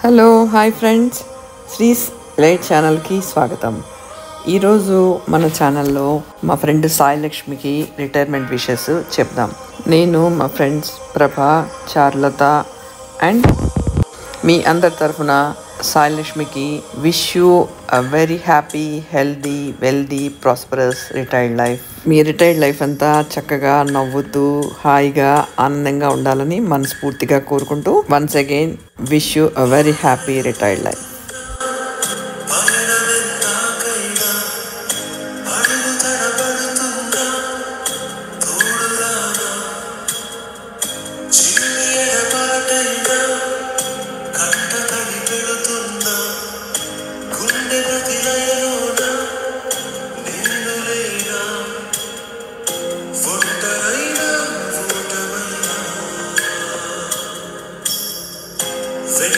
Hello hi friends Srees light ఛానల్కి స్వాగతం ఈరోజు మన ఛానల్లో మా ఫ్రెండ్ సాయి లక్ష్మికి రిటైర్మెంట్ విషెస్ చెప్దాం నేను మా ఫ్రెండ్స్ ప్రభా చార్లత అండ్ మీ అందరి తరఫున సాయి లక్ష్మికి wish you a very happy healthy wealthy prosperous retired life మీ రిటైర్డ్ లైఫ్ అంతా చక్కగా నవ్వుతూ హాయిగా ఆనందంగా ఉండాలని మనస్ఫూర్తిగా కోరుకుంటూ once again wish you a very happy retired life Bye.